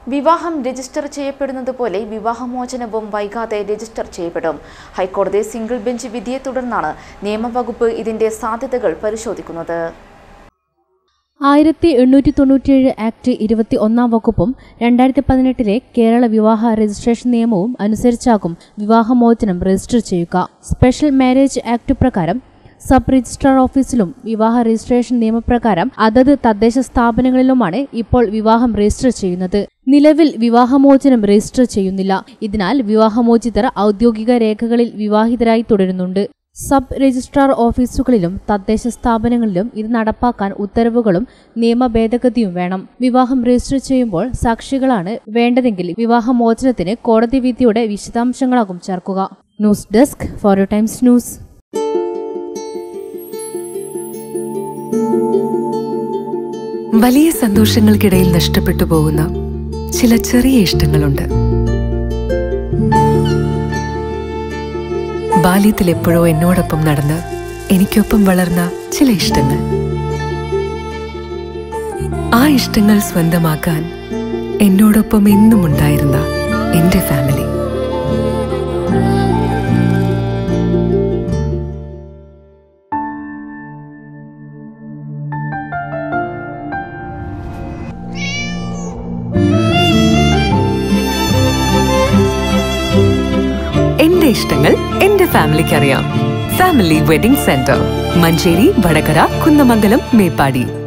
വിവാഹം രജിസ്റ്റർ ചെയ്യപ്പെടുന്നത് പോലെ വിവാഹമോചനവും വൈകാതെ രജിസ്റ്റർ ചെയ്യപ്പെടും ഹൈക്കോടതി സിംഗിൾ ബെഞ്ച് വിധിയെ തുടർന്നാണ് നിയമവകുപ്പ് ഇതിന്റെ സാധ്യതകൾ പരിശോധിക്കുന്നത് ആയിരത്തി എണ്ണൂറ്റി തൊണ്ണൂറ്റിയേഴ് ആക്ട് ഇരുപത്തി ഒന്നാം വകുപ്പും രണ്ടായിരത്തി പതിനെട്ടിലെ കേരള വിവാഹ രജിസ്ട്രേഷൻ നിയമവും അനുസരിച്ചാകും വിവാഹമോചനം രജിസ്റ്റർ ചെയ്യുക സ്പെഷ്യൽ മാരേജ് ആക്ട് പ്രകാരം സബ് രജിസ്ട്രാർ ഓഫീസിലും വിവാഹ രജിസ്ട്രേഷൻ നിയമപ്രകാരം അതത് തദ്ദേശ സ്ഥാപനങ്ങളിലുമാണ് ഇപ്പോൾ വിവാഹം രജിസ്റ്റർ ചെയ്യുന്നത് നിലവിൽ വിവാഹമോചനം രജിസ്റ്റർ ചെയ്യുന്നില്ല ഇതിനാൽ വിവാഹമോചിതർ ഔദ്യോഗിക രേഖകളിൽ വിവാഹിതരായി തുടരുന്നുണ്ട് സബ് രജിസ്ട്രാർ ഓഫീസുകളിലും തദ്ദേശ സ്ഥാപനങ്ങളിലും ഇത് നടപ്പാക്കാൻ ഉത്തരവുകളും നിയമ ഭേദഗതിയും വേണം വിവാഹം രജിസ്റ്റർ ചെയ്യുമ്പോൾ സാക്ഷികളാണ് വേണ്ടതെങ്കിൽ വിവാഹമോചനത്തിന് കോടതി വിധിയുടെ വിശദാംശങ്ങളാകും ചേർക്കുക news desk four times news വലിയ സന്തോഷങ്ങൾക്കിടയിൽ നഷ്ടപ്പെട്ടു പോകുന്ന ചില ചെറിയ ഇഷ്ടങ്ങളുണ്ട് ബാല്യത്തിൽ എപ്പോഴോ എന്നോടൊപ്പം നടന്ന് എനിക്കൊപ്പം വളർന്ന ചില ഇഷ്ടങ്ങൾ ആ ഇഷ്ടങ്ങൾ സ്വന്തമാക്കാൻ എന്നോടൊപ്പം എന്നും ഉണ്ടായിരുന്ന എന്റെ ഫാമിലി എന്റെ ഇഷ്ടങ്ങൾ എന്റെ ഫാമിലിക്ക് അറിയാം family wedding centre Manjeri Vadakara Kunnamangalam Meppadi